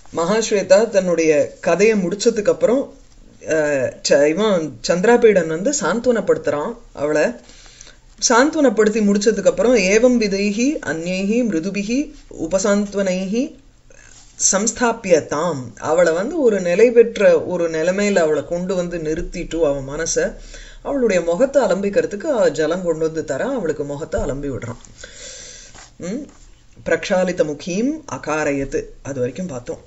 மகாஸ்வேதா தன்னுடைய கதையை முடிச்சதுக்கு அப்புறம் அஹ், ச- இவன் சந்திராபீடன் வந்து சாந்துவனப்படுத்துறான் அவளை சாந்துவனப்படுத்தி முடிச்சதுக்கு அப்புறம் ஏவம் விதைஹி அந்நைஹி மிருதுபிஹி உபசாந்த்வனைஹி சம்ஸ்தாபிய தாம் அவளை வந்து ஒரு நிலை பெற்ற ஒரு நிலைமையில அவளை கொண்டு வந்து நிறுத்திட்டு அவன் மனசை அவளுடைய முகத்தை அலம்பிக்கிறதுக்கு அவ ஜலம் கொண்டு வந்து தரான் அவளுக்கு முகத்தை அலம்பி விடுறான் ம் பிரக்ஷாலித முகீம் அகாரயத்து அது வரைக்கும் பார்த்தோம்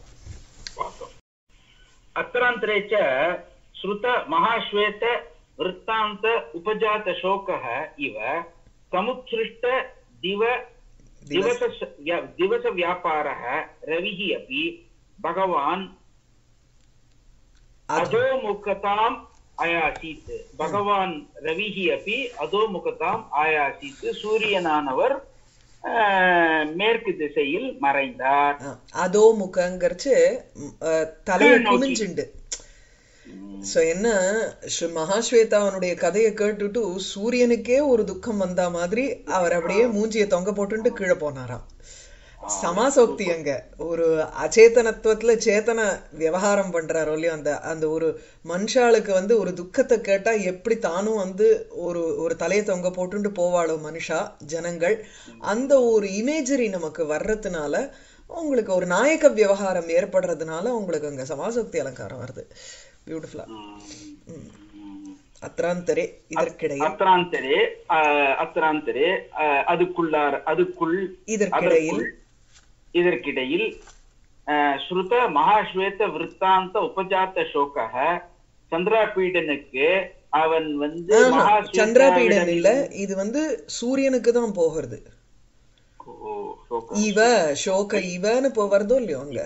अत्रान्तरे च श्रुत महाश्वेत वृत्तान्त उपजातशोकः इव समुत्सृष्ट दिव दिवस दिवसव्यापारः रविः अपि भगवान् அது अधोमुखताम् आयासीत् भगवान् रविः अपि अधोमुखताम् आयासीत् சூரியனானவர் அஹ், மேற்கு திசையில் மறைந்தார் அஹ், அதோ முகங்கிறச்சு ம், அஹ், தலையை கீழ் நோக்கி. குனிஞ்சுண்டு சோ என்ன ஸ்ரீ மகாஸ்வேதாவனுடைய கதையை கேட்டுட்டு சூரியனுக்கே ஒரு துக்கம் வந்தா மாதிரி அவர் அப்படியே மூஞ்சிய தொங்க போட்டுட்டு கீழே போனாராம் சமாசோக்தி அங்க ஒரு அச்சேதனத்துவத்துல சேத்தன விவகாரம் பண்றாரோ இல்லையோ அந்த அந்த ஒரு மனுஷாளுக்கு வந்து ஒரு துக்கத்தை கேட்டா எப்படி தானும் வந்து ஒரு ஒரு தலையை தொங்க போட்டுட்டு போவாளோ மனுஷா ஜனங்கள் அந்த ஒரு இமேஜரி நமக்கு வர்றதுனால உங்களுக்கு ஒரு நாயக விவகாரம் ஏற்படுறதுனால உங்களுக்கு அங்க சமாசோக்தி அலங்காரம் வருது பியூட்டிஃபுல்லா அத்ராந்தரே இதற்கிடையில் அत्रान्तरे அஹ், அत्रान्तरे அஹ், அதுக்குள்ளார் அதுக்குள் இதற்கிடையில் அதற்குள் இதற்கிடையில் அஹ், ஸ்ருத மகாஸ்வேத விருத்தாந்த உபஜாத்த சோகக சந்திராபீடனுக்கு அவன் வந்து ஆஹா, மகாஸ்வேதாவிடம் சந்திராபீடன் இல்ல இது வந்து சூரியனுக்கு தான் போகிறது ஓ, சோகம். இவ சோக இவன்னு போ வருதோ இல்லையோ அங்க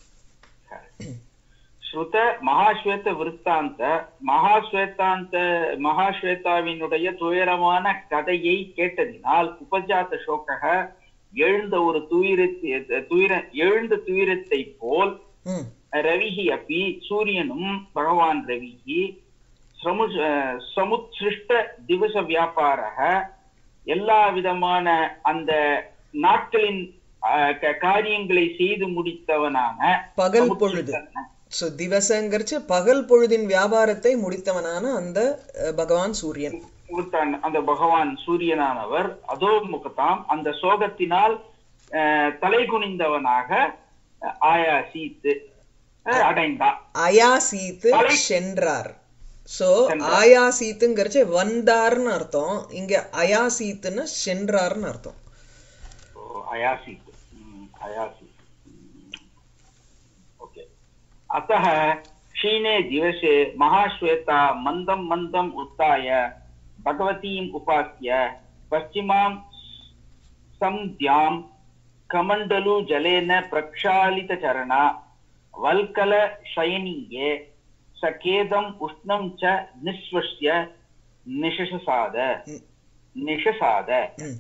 ஸ்ருத மகாஸ்வேத விருத்தாந்த மகாஸ்வேதாந்த மகாஸ்வேதாவினுடைய துயரமான கதையை கேட்டதினால் உபஜாத்த சோகக எழுந்த ஒரு துயரத்தை துயர எழுந்த துயரத்தை போல் ம் ரவிஹி அப்பி சூரியனும் பகவான் ரவிஹி சமு சமுத்சிருஷ்ட திவச வியாபாரக எல்லா விதமான அந்த நாட்களின் அஹ், க- காரியங்களை செய்து முடித்தவனான பகல் பொழுது சோ திவசங்கிறச்சு பகல் பொழுதின் வியாபாரத்தை முடித்தவனான அந்த அஹ், பகவான் சூரியன் கொடுத்தான் அந்த பகவான் சூரியனானவர் அதோ முகத்தாம் அந்த சோகத்தினால் அஹ், தலை குனிந்தவனாக அஹ், ஆயாசீத்து அஹ், அடைந்தான் அயாசீத்து அலை- சென்றார் சோ சென்றார். ஆயாசீத்துங்கிறச்சு வந்தார்னு அர்த்தம் இங்க அயாசீத்துன்னு சென்றார்னு அர்த்தம் ஓ, அயாசீத்து ம், அயாசீத்து ओके अतः क्षीणे दिवसे महाश्वेता मन्दं मन्दम् उत्थाय भगवतीम् उपास्य पश्चिमां सन्ध्यां कमण्डलुजलेन प्रक्षालितचरणा वल्कलशयनीये सकेदम् उष्णं च निःश्वस्य निशसाद ம். निशसाद ம்.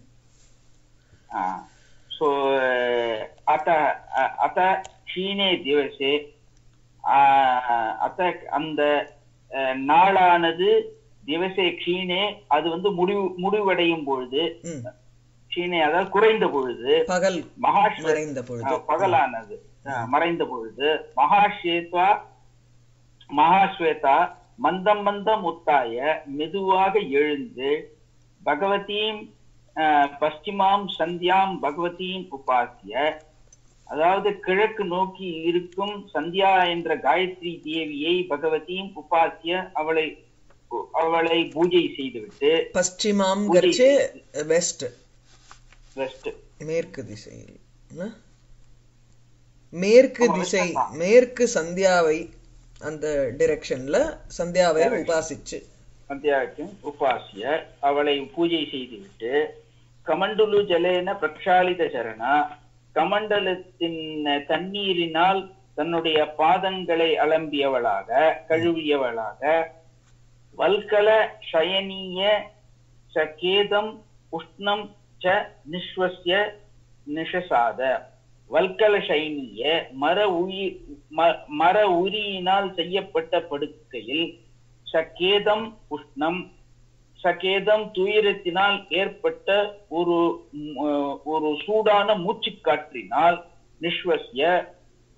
सो अत अत क्षीणे दिवसे ஆ, அத்த அந்த அஹ், நாளானது திவசே க்ஷீணே அது வந்து முடிவு முடிவடையும் பொழுது ம். க்ஷீணே அதாவது குறைந்த பொழுது பகல் மகாஸ்வே மறைந்த பொழுது ஆ, பகலானது ஆ, மறைந்த பொழுது மகாஸ்வேத்வா மகாஸ்வேதா மந்தம் மந்தம் உத்தாய மெதுவாக எழுந்து பகவதீம் ஆ, பஸ்டிமாம் சந்தியாம் பகவதீம் உபாசிய அதாவது கிழக்கு நோக்கி இருக்கும் சந்தியா என்ற காயத்ரி தேவியை பகவதீம் உபாசிய அவளை அவளை பூஜை செய்துவிட்டு பশ্চিமாம்ங்கிறச்சு வெஸ்ட் வெஸ்ட் மேற்கு திசையில் என்ன? மேற்கு ஆமா, திசை வெஸ்ட் தான். மேற்கு சந்தியாவை அந்த டிரெக்ஷன்ல சந்தியாவை Direction. உபாசிச்சு சந்தியாவுக்கு உபாசிய அவளை பூஜை செய்துவிட்டு கமண்டுலு ஜலேன பிரக்ஷாலித சரணா கமண்டலத்தின் தண்ணீரினால் தன்னுடைய பாதங்களை அலம்பியவளாக கழுவியவளாக வல்கல சயனீய சகேதம் உஷ்ணம் ச நிஸ்வசிய நிஷசாத வல்கல சைனிய மர உயி ம- மர உரியினால் செய்யப்பட்ட படுக்கையில் சகேதம் உஷ்ணம் சகேதம் துயரத்தினால் ஏற்பட்ட ஒரு ம், அஹ், ஒரு சூடான மூச்சுக்காற்றினால் நிஸ்வசிய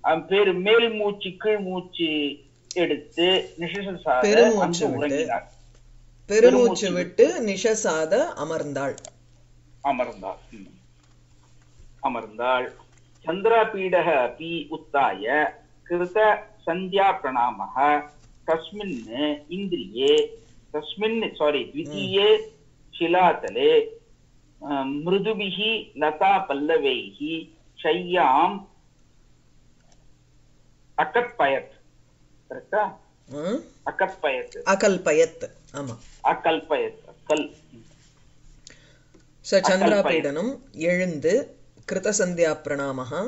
அவன் பேரு மேல் மூச்சு கீழ் மூச்சு எடுத்து நிஷசாத பெருமூச்சு அங்கு விட்டு. உறங்கினார் பெருமூச்சு விட்டு நிஷசாத அமர்ந்தாள் அமர்ந்தாள் ம். அமர்ந்தாள் சந்திராபீடः अपि उत्थाय कृत सन्ध्या प्रणामः तस्मिन् इन्द्रिये तस्मिन् सारी द्वितीये शिलातले अ, मृदुभिः लतापल्लवैः शय्याम् अकल्पयत् करेक्टा ம்? अकल्पयत् அகல்பயத் ஆமா अकल्पयत् कल् ச சந்திராபீடனம் எழுந்து கிருதசந்தியா பிரணாமஹா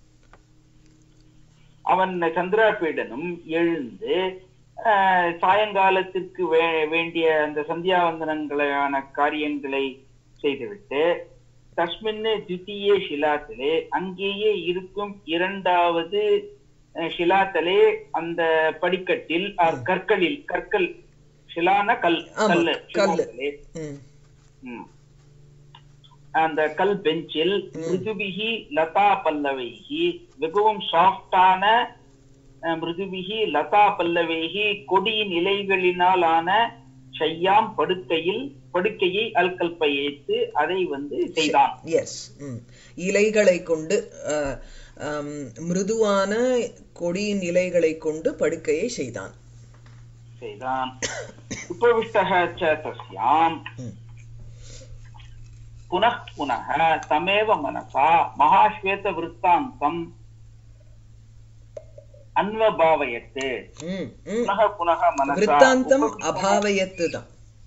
அவன் சந்திராபீடனும் எழுந்து ஆஹ், சாயங்காலத்திற்கு வே- வேண்டிய அந்த சந்தியாவந்தனங்களான காரியங்களை செய்துவிட்டு தஸ்மின்னு தித்தியே ஷிலாத்திலே அங்கேயே இருக்கும் இரண்டாவது அஹ், ஷிலாத்தலே அந்த படிக்கட்டில் அஹ், கற்களில் கற்கள் ஷிலான கல் ஆமா, கல்லு கல்லு. ஷிலாத்திலே ம். ம். அந்த கல் பெஞ்சில் மிருதுபிகி லதா பல்லவைகி மிகவும் சாஃப்டான அஹ், மிருதுபிகி லதா பல்லவைகி கொடியின் இலைகளினால் ஆன ஷையாம் படுக்கையில் படுக்கையை அல்கல்பயேத்து அதை வந்து செய்தான் எஸ் ம். இலைகளை கொண்டு அஹ், அம், மிருதுவான கொடியின் இலைகளை கொண்டு படுக்கையை செய்தான் செய்தான் உபவிஷ்டः च तस्याम् ம். पुनः पुनः तमेव मनसा महाश्वेतवृत्तान्तम् अन्वभावयत् ம், ம். पुनः पुनः मनसा விருத்தாந்தம் उपविष्टः அபாவயத்து தான்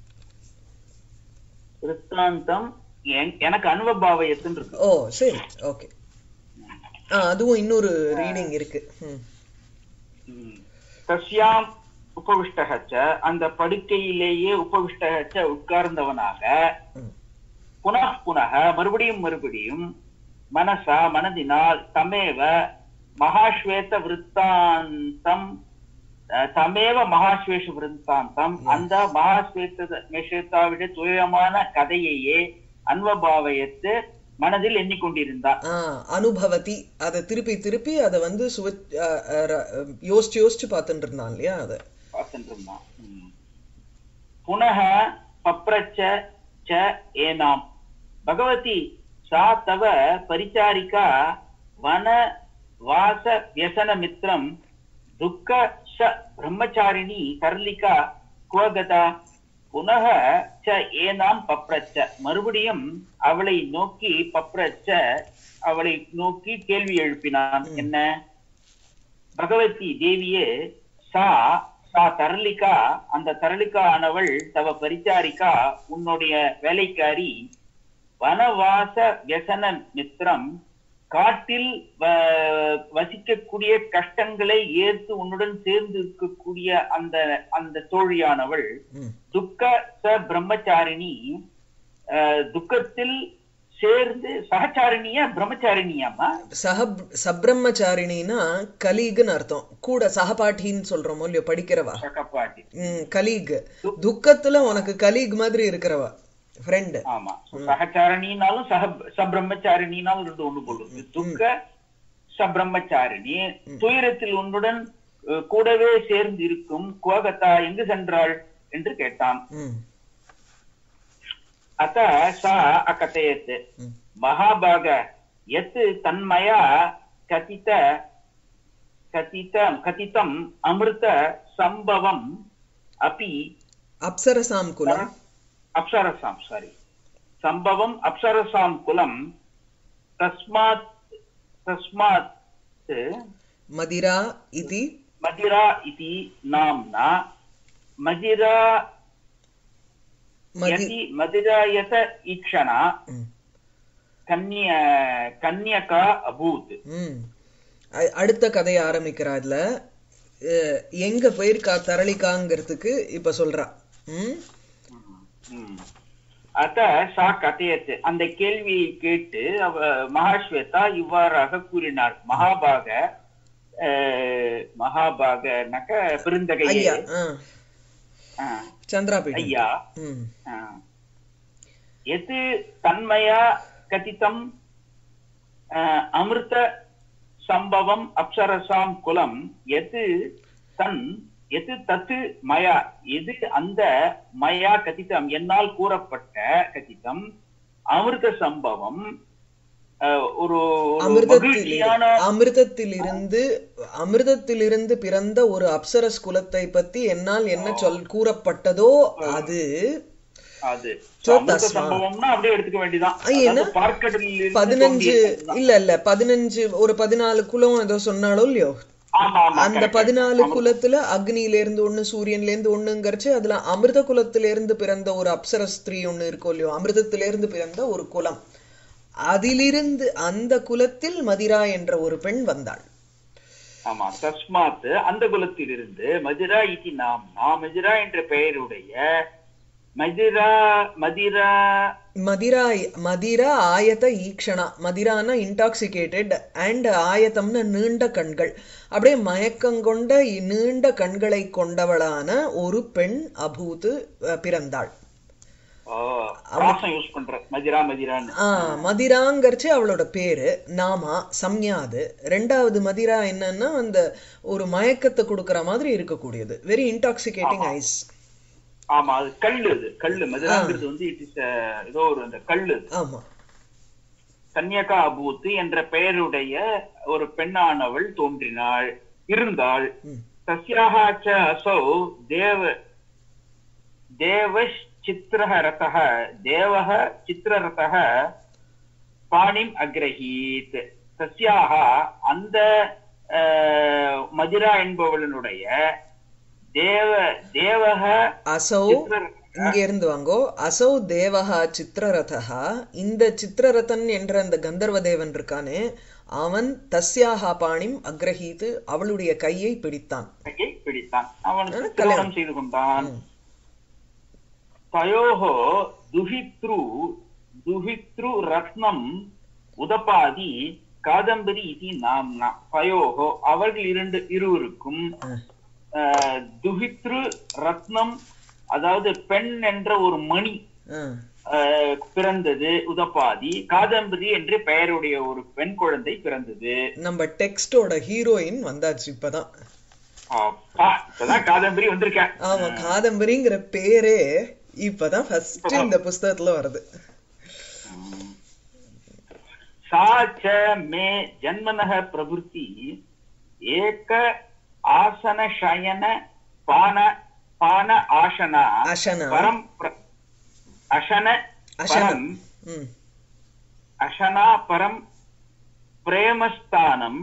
விருத்தாந்தம் என்- எனக்கு அனுபபாவயத்துன்னு இருக்கு ஓ சரி ஓகே ஆ அதுவும் இன்னொரு ரீடிங் இருக்கு ம். ம். தஸ்யாம் உபவிஷ்டக ச அந்த படுக்கையிலேயே உபவிஷ்டக ச உட்கார்ந்தவனாக ம். புனः புனக மறுபடியும் மறுபடியும் மனசா மனதினால் தமேவ மகாஸ்வேத விருத்தாந்தம் அஹ், தமேவ மகாஸ்வேஷ விருத்தாந்தம் அந்த மகாஸ்வேத ஸ்வேதாவுடைய துயரமான கதையையே அன்வபாவயத்து மனதில் எண்ணிக்கொண்டிருந்தான் ஆ அனுபவதி அதை திருப்பி திருப்பி அதை வந்து சுவ ஆ, ஆ, ர- யோசிச்சு யோசிச்சு பார்த்துட்டு இருந்தான் இல்லையா அதை பார்த்துட்டு இருந்தான் ம். புனः பப்ரச்ச ச ஏனாம் பகவதி சா தவ பரிச்சாரிகா வன வாச வியசன மித்ரம் துக்க ச பிரம்மச்சாரிணி கர்லிகா குவகதா புனக ச ஏனாம் பப்ரச்ச மறுபடியும் அவளை நோக்கி பப்ரச்ச அவளை நோக்கி கேள்வி எழுப்பினான் என்ன பகவதி தேவியே சா சா தரளிகா அந்த தரளிகா ஆனவள் தவ பரிச்சாரிகா உன்னுடைய வேலைக்காரி வனவாச வியசன மித்திரம் காட்டில் வ- வசிக்கக்கூடிய கஷ்டங்களை ஏற்று உன்னுடன் சேர்ந்து இருக்கக்கூடிய அந்த அந்த தோழியானவள் ம். துக்க ச பிரம்மச்சாரிணி அஹ், துக்கத்தில் சேர்ந்து சகச்சாரிணியா பிரம்மச்சாரிணியாமா சஹ சப்ரம்மச்சாரிணின்னா கலீகுன்னு அர்த்தம் கூட சகபாட்டின்னு சொல்றோமோ இல்லையோ படிக்கிறவா சகப்பாட்டி ம் கலீக் துக்கத்துல உனக்கு கலீக் மாதிரி இருக்கிறவா ஃப்ரெண்டு ஆமா சகச்சாரணினாலும் சக சபிரம்மச்சாரிணினாலும் ரெண்டு ஒண்ணு போடுது துக்க சபிரம்மச்சாரிணி துயரத்தில் உன்னுடன் அஹ், கூடவே சேர்ந்து இருக்கும் குவகத்தா எங்கு சென்றாள் என்று கேட்டான் ம் அத்த சா அகதயத் ம். மகாபாக எத் தன்மயா கதித கதித கதிதம் அமிர்த சம்பவம் அபி அப்சரசாம் குலம் அப்சரசாம் சாரி சம்பவம் அப்சரசாம் குலம் தஸ்மாத் தஸ்மாத் மதிரா இது மதிரா இதி நாம்னா மதிரா மதி யதி மதிராயத ஈக்ஷணா ம். கன்ய கன்யகா அபூத் ம் அ- அடுத்த கதையை ஆரம்பிக்கிறா இதுல அஹ், எங்க போயிருக்கா தரளிக்காங்கிறதுக்கு இப்ப சொல்றா ம் ம். அத சா கதையத்து அந்த கேள்வியை கேட்டு அவ மகாஸ்வேதா இவ்வாறாக கூறினார் மகாபாக அஹ், மகாபாகனாக்க பெருந்தகையே ஐயா ஆ ஆ, சந்திராபீடம் ஐயா ம் ஆ. எது தன்மயா கதிதம் ஆ, அமிர்த சம்பவம் அப்சரசாம் குலம் எது தன் எது தத்து மயா எது அந்த மயா கதிதம் என்னால் கூறப்பட்ட கதிதம் அமிர்த சம்பவம் அஹ், ஒரு ஒரு அமிர்தத்தில் மகிழ்ச்சியான அமிர்தத்திலிருந்து அமிர்தத்திலிருந்து பிறந்த ஒரு அப்சரஸ் குலத்தை பத்தி என்னால் என்ன சொல் கூறப்பட்டதோ அது அது So, அமிர்த தஸ்மா. சம்பவம்னா அப்படியே எடுத்துக்க வேண்டியதான் ஐ, என்ன? அதாவது பார்க்கடலில் இருந்து பதினஞ்சு தோன்றியது. இல்ல இல்ல பதினஞ்சு ஒரு பதினாலு குலம் ஏதோ சொன்னாலோ இல்லையோ ஆமா ஆமா அந்த correct. பதினாலு ஆமா. குலத்துல அக்னியில இருந்து ஒண்ணு சூரியன்ல இருந்து ஒண்ணுங்கறச்சு அதுல அமிர்த குலத்தில இருந்து பிறந்த ஒரு அப்சர ஸ்திரீ ஒண்ணு இருக்கும் இல்லையோ அமிர்தத்தில இருந்து பிறந்த ஒரு குலம் அதிலிருந்து அந்த குலத்தில் மதிரா என்ற ஒரு பெண் வந்தாள் ஆமா தஸ்மாத் அந்த குலத்திலிருந்து மதிரா இதி நாம் நாம் மதிரா என்ற பெயருடைய மதிரா மதிரா மதிரா மதிரா ஆயத ஈக்ஷணா மதிரானா இன்டாக்சிகேட்டட் அண்ட் ஆயத்தம்னா நீண்ட கண்கள் அப்படியே மயக்கங்கொண்ட நீண்ட கண்களை கொண்டவளான ஒரு பெண் அபூத்து அஹ், பிறந்தாள் பிராசம் யூஸ் பண்ற மதிரா மதிரான்னு ஆ மதிராங்கர்ச்சு அவளோட பேரு நாமா சம்யாது ரெண்டாவது மதிரா என்னன்னா அந்த ஒரு மயக்கத்தை கொடுக்கற மாதிரி இருக்கக்கூடியது வெரி இன்டாக்சிகேட்டிங் ஐஸ் ஆமா அது கல்லு அது கல்லு மதிராங்கிறது வந்து இட் இஸ் ஏதோ ஒரு அந்த கல்லு அது. ஆமா கன்யகா அபூத் என்ற பெயருடைய ஒரு பெண்ணானவள் தோன்றினாள் இருந்தாள் ம். தஸ்யாக ச அசௌ தேவ தேவ சித்திரः ரதः தேவः சித்திரரதः பாணிம் அக்ரஹீத் தஸ்யாக அந்த அஹ், மதிரா என்பவளனுடைய தேவ தேவக அசௌ சித்திர இங்க இருந்து வாங்கோ அசௌ தேவஹா சித்திரரதா இந்த சித்திரரதன் என்ற அந்த கந்தர்வ தேவன் இருக்கானே அவன் தஸ்யாஹா பாணிம் அக்ரஹீத்து அவளுடைய கையை பிடித்தான் கையை பிடித்தான் அவனுக்கு கல்யாணம். திருமணம் செய்து கொண்டான் ம். தயோஹோ துஹித்ரு துஹித்ரு ரத்னம் உதபாதி காதம்பரி இது நாம்னா தயோஹோ அவர்கள் இரண்டு இருவருக்கும் அஹ், அஹ், துஹித்ரு ரத்னம் அதாவது பெண் என்ற ஒரு மணி அஹ். அஹ், பிறந்தது உதபாதி காதம்பரி என்று பெயருடைய ஒரு பெண் குழந்தை பிறந்தது நம்ம டெக்ஸ்டோட ஹீரோயின் வந்தாச்சு இப்பதான் அப்பா, இப்பதான் காதம்பரி வந்திருக்கேன் ஆமா காதம்பரிங்கிற பேரே இப்பதான் ஃபர்ஸ்ட் இந்த புஸ்தகத்துல வருது सा च मे जन्मनः प्रभृति एक आसन शयन पान पान आसना அசனா परम प्र- अशन அசனம் परम ம் अशना परम प्रेमस्थानम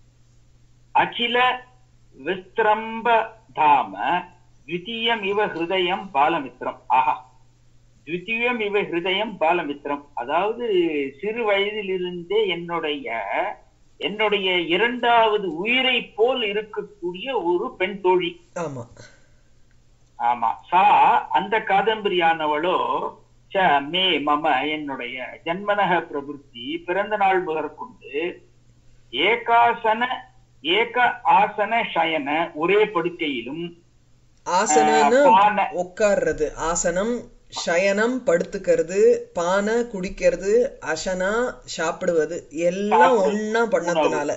अखिल विस्त्रम्ब धाम द्वितीयम इव हृदயம் பாலமித்ரம் ஆஹா द्वितीयம் இவ ஹிருதயம் பாலமித்ரம் அதாவது சிறு வயதிலிருந்தே என்னுடைய என்னுடைய இரண்டாவது உயிரை போல் இருக்கக்கூடிய ஒரு பெண் தோழி ஆமா ஆமா சா அந்த காதம்பரியானவளோ ச மே மம என்னுடைய ஜன்மனக பிரபுத்தி பிறந்த நாள் முதற்கொண்டு ஏகாசன ஏக ஆசன சயன ஒரே படுக்கையிலும் ஆசனம்னா ஆஹ், பான. உட்கார்றது ஆசனம் சயனம் படுத்துக்கிறது பானை குடிக்கிறது அசனா சாப்பிடுவது எல்லாம் சாப்பிடு- ஒண்ணா பண்ணதுனால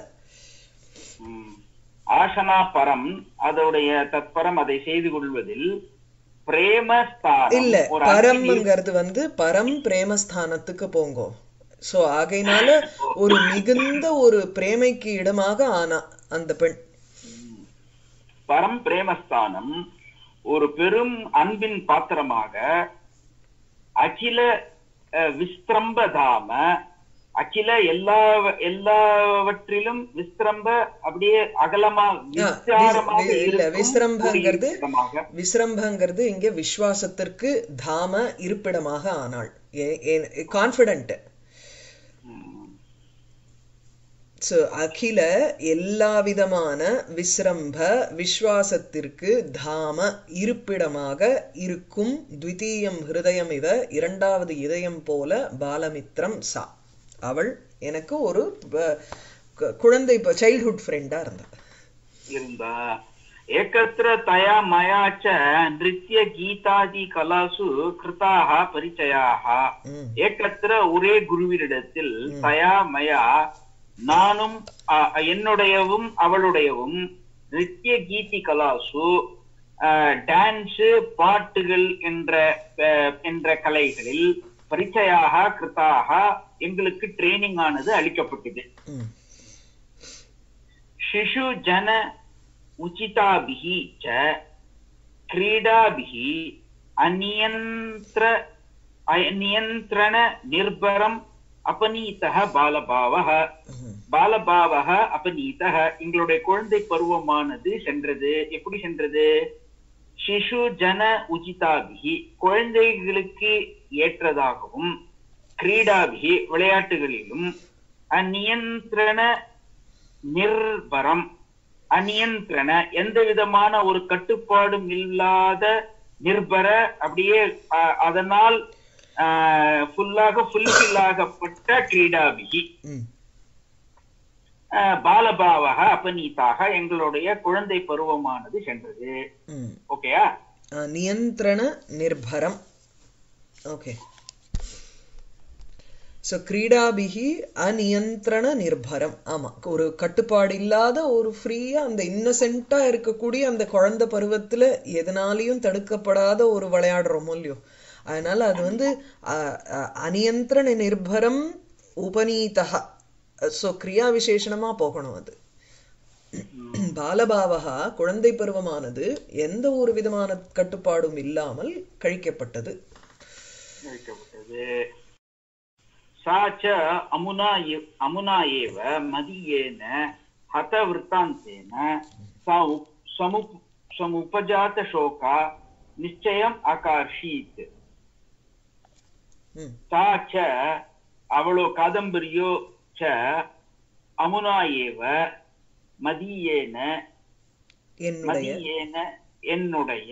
ம், ஆசனா பரம் அதோடைய தத்பரம் அதை செய்து கொள்வதில் பிரேமஸ்தானம் இல்ல ஒரு அன்பின் பரம்ங்கிறது வந்து பரம் பிரேமஸ்தானத்துக்கு போங்கோ சோ ஆகையினால ஒரு மிகுந்த ஒரு பிரேமைக்கு இடமாக ஆனா அந்த பெண் பரம் பிரேமஸ்தானம் ஒரு பெரும் அன்பின் பாத்திரமாக அகில அஹ், விஸ்திரம்பதாம அகில எல்லா எல்லாவற்றிலும் விஸ்திரம்ப அப்படியே அகலமா விஸ்தாரமாக வி- இல்ல, இருக்கும் விஸ்ரம்பங்கிறது- ஒரு இடமாக. விஸ்ரம்பங்கிறது இங்க விஸ்வாசத்திற்கு தாம இருப்பிடமாக ஆனாள் கான்பிடன்ட் ம். சோ அகில எல்லா விதமான விஸ்ரம்ப விஸ்வாசத்திற்கு தாம இருப்பிடமாக இருக்கும் த்விதீயம் ஹிருதயம் இவ இரண்டாவது இதயம் போல பாலமித்ரம் சா அவள் எனக்கு ஒரு ப- கு- குழந்தை சைல்ட்ஹுட் ஃப்ரெண்டா இருந்தா இருந்தா ஏகத்திர தயா மயா ச நிருத்ய கீதாதி கலாசு கிருதாக பரிச்சயாக ம் ஏகத்திர ஒரே குருவினிடத்தில் தயா மயா நானும் அ- என்னுடையவும் அவளுடையவும் நித்திய கீதி கலாசு டான்ஸ் பாட்டுகள் என்ற அஹ், என்ற கலைகளில் பரிச்சயாக கிருத்தாக எங்களுக்கு ட்ரைனிங் ஆனது அளிக்கப்பட்டது ம் शिशु जन उचिताभिः च क्रीडाभिः अनियन्त्र अनियन्त्रण निर्भरम् अपनीतः बालभावः ம் பாலபாவக அபநீதக எங்களுடைய குழந்தை பருவமானது சென்றது எப்படி சென்றது சிசு ஜன உச்சிதாபிகி குழந்தைகளுக்கு ஏற்றதாகவும் கிரீடாபிகி விளையாட்டுகளிலும் அநியந்திரண நிர்பரம் அநியந்திரண எந்த விதமான ஒரு கட்டுப்பாடும் இல்லாத நிர்பர அப்படியே அஹ், அதனால் ஃபுல்லாக ஃபுல்ஃபில் ஆகப்பட்ட கிரீடாபிகி ம் அஹ், பாலபாவக அபநீதாக எங்களுடைய குழந்தை பருவமானது சென்றது ம் ஓகேயா ஆ, நியந்திரண நிர்பரம் ஓகே ஸோ கிரீடாபிகி அநியந்திரண நிர்பரம் ஆமா ஒரு கட்டுப்பாடு இல்லாத ஒரு ஃப்ரீயா அந்த இன்னசென்ட்டா இருக்கக்கூடிய அந்த குழந்தை பருவத்துல எதனாலையும் தடுக்கப்படாத ஒரு விளையாடுறோமோ இல்லையோ அதனால அது வந்து அ, அ, அநியந்திரண நிர்பரம் உபநீதா ஸோ கிரியா விசேஷணமா போகணும் அது பாலபாவகா குழந்தை பருவமானது எந்த ஒரு விதமான கட்டுப்பாடும் இல்லாமல் கழிக்கப்பட்டது வைக்கப்பட்டது सा च अमुना एव अमुना एव मदीयेन हतवृत्तान्तेन सा उप- समुप समुपजातशोका निश्चयम् अकार्षीत् ம் सा च அவளோ காதம்பரியோ च அமுனா ஏவ மதியேன என்னுடைய மதியேன என்னுடைய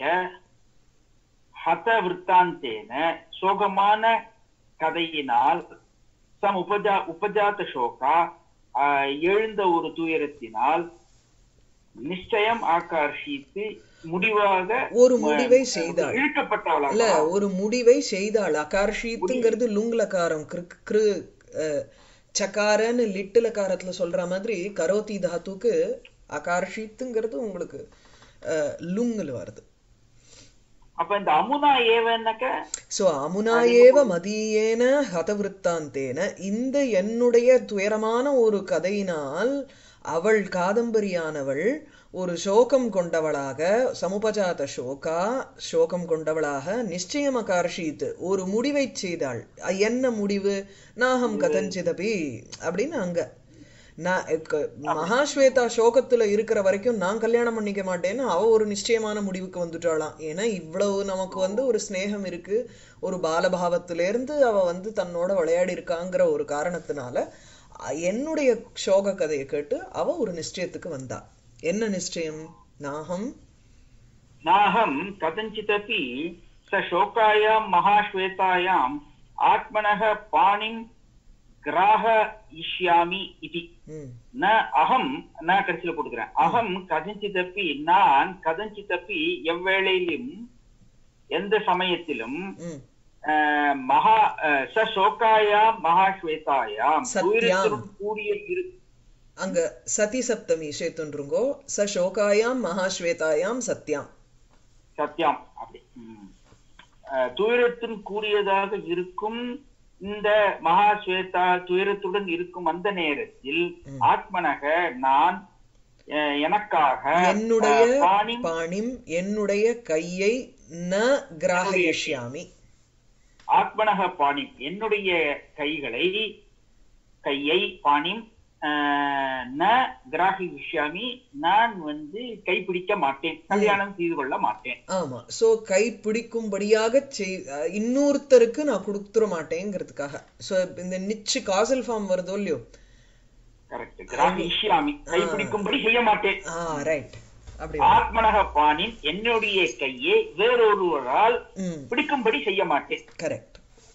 ஹத விற்த்தாந்தேன சோகமான கதையினால் சம் உபஜா உபஜாத சோகா ஆஹ், எழுந்த ஒரு துயரத்தினால் நிச்சயம் ஆகார்ஷித்து முடிவாக ஒரு முடிவை செய்தாள் இல்ல இழுக்கப்பட்டவளாக ஒரு முடிவை செய்தாள் அகார்ஷித்துங்கிறது லுங்லகாரம் கிரு- கிரு அஹ், சகாரன்னு லிட்டுலகாரத்துல சொல்ற மாதிரி கரோதி தாத்துக்கு அகார்ஷித்துங்கிறது உங்களுக்கு அஹ், லுங்ல வருது அப்ப இந்த அமுனா ஏவன்னாக்க சோ அமுனா ஏவ மதியேன ஹதவிருத்தாந்தேன இந்த என்னுடைய துயரமான ஒரு கதையினால் அவள் காதம்பரியானவள் ஒரு சோகம் கொண்டவளாக சமுபஜாத சோகா சோகம் கொண்டவளாக நிச்சயம் அகார்ஷித் ஒரு முடிவை செய்தாள் அ, என்ன முடிவு நாகம் கதஞ்சிதபி அப்படின்னு அங்க நான் க- மகாஸ்வேதா சோகத்துல இருக்கிற வரைக்கும் நான் கல்யாணம் பண்ணிக்க மாட்டேன்னு அவ ஒரு நிச்சயமான முடிவுக்கு வந்துட்டாளாம் ஏன்னா இவ்வளவு நமக்கு வந்து ஒரு ஸ்நேகம் இருக்கு ஒரு பாலபாவத்தில இருந்து அவ வந்து தன்னோட விளையாடி இருக்காங்கிற ஒரு காரணத்தினால அ, என்னுடைய சோக கதையை கேட்டு அவ ஒரு நிச்சயத்துக்கு வந்தா என்ன நிச்சயம் நாகம் नाहं कथञ्चिदपि स शोकायां महाश्वेतायाम् आत्मनः पाणिं ग्राहयिष्यामि इति ம் न अहं न கடைசியில போட்டுக்கிறேன் அகம் கதஞ்சிதப்பி நான் கதஞ்சிதப்பி எவ்வேளையிலும் எந்த சமயத்திலும் ம் அஹ், மகா அஹ், ச சோகாயாம் மகாஸ்வேதாயாம் சத்யாம். துயரத்துடன் கூடிய இரு அங்க சதி சப்தமி சேத்துன்றுங்கோ ச சோகாயாம் மகாஸ்வேதாயாம் சத்யாம் சத்யம் அப்படி ம். அஹ், துயரத்தின் கூடியதாக இருக்கும் இந்த மகாஸ்வேதா துயரத்துடன் இருக்கும் அந்த நேரத்தில் ம். ஆத்மனக நான் அஹ், எனக்காக என்னுடைய அஹ், பாணிம் பாணிம் என்னுடைய கையை ந கிராஹயிஷ்யாமி ஆத்மனக பாணிம் என்னுடைய கைகளை கையை பாணிம் அஹ், ந கிராகி விஷயாமி நான் வந்து கைப்பிடிக்க மாட்டேன் கல்யாணம் செய்து கொள்ள மாட்டேன் ஆமா சோ கை பிடிக்கும்படியாக செய் அஹ் இன்னொருத்தருக்கு நான் கொடுத்துட மாட்டேங்கிறதுக்காக சோ இந்த நிச்சு காசல் ஃபார்ம் வருதோ இல்லையோ கரெக்ட் கிராகி விஷயாமி கைப்பிடிக்கும்படி செய்ய மாட்டேன் ஆ ரைட் அப்படி ஆத்மனக பாணின் என்னுடைய கையை வேறொருவரால் ம் பிடிக்கும்படி செய்ய மாட்டேன் கரெக்ட்